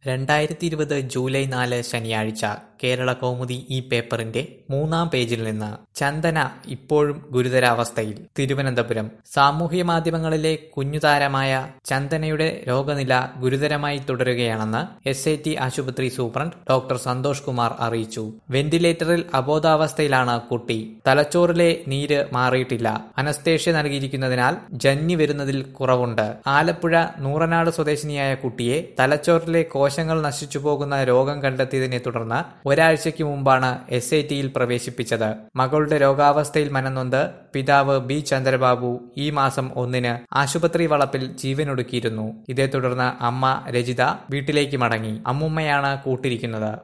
രണ്ടായിരത്തി ഇരുപത് ജൂലൈ നാല് ശനിയാഴ്ച കേരള കൗമുദി ഈ പേപ്പറിന്റെ മൂന്നാം പേജിൽ നിന്ന് ചന്ദന ഇപ്പോഴും ഗുരുതരാവസ്ഥയിൽ തിരുവനന്തപുരം സാമൂഹ്യ മാധ്യമങ്ങളിലെ കുഞ്ഞുതാരമായ ചന്ദനയുടെ രോഗനില ഗുരുതരമായി തുടരുകയാണെന്ന് എസ് ഐ ടി ആശുപത്രി സൂപ്രണ്ട് ഡോക്ടർ സന്തോഷ് കുമാർ അറിയിച്ചു വെന്റിലേറ്ററിൽ അബോധാവസ്ഥയിലാണ് കുട്ടി തലച്ചോറിലെ നീര് മാറിയിട്ടില്ല അനസ്തേഷ്യ നൽകിയിരിക്കുന്നതിനാൽ ജന്നി വരുന്നതിൽ കുറവുണ്ട് ആലപ്പുഴ നൂറനാട് സ്വദേശിനിയായ കുട്ടിയെ തലച്ചോറിലെ കോശങ്ങൾ നശിച്ചു പോകുന്ന രോഗം കണ്ടെത്തിയതിനെ തുടർന്ന് ഒരാഴ്ചയ്ക്ക് മുമ്പാണ് എസ് ഐ ടിയിൽ പ്രവേശിപ്പിച്ചത് മകളുടെ രോഗാവസ്ഥയിൽ മനംനൊന്ത് പിതാവ് ബി ചന്ദ്രബാബു ഈ മാസം ഒന്നിന് ആശുപത്രി വളപ്പിൽ ജീവനൊടുക്കിയിരുന്നു ഇതേ തുടർന്ന് അമ്മ രജിത വീട്ടിലേക്ക് മടങ്ങി അമ്മുമ്മയാണ് കൂട്ടിരിക്കുന്നത്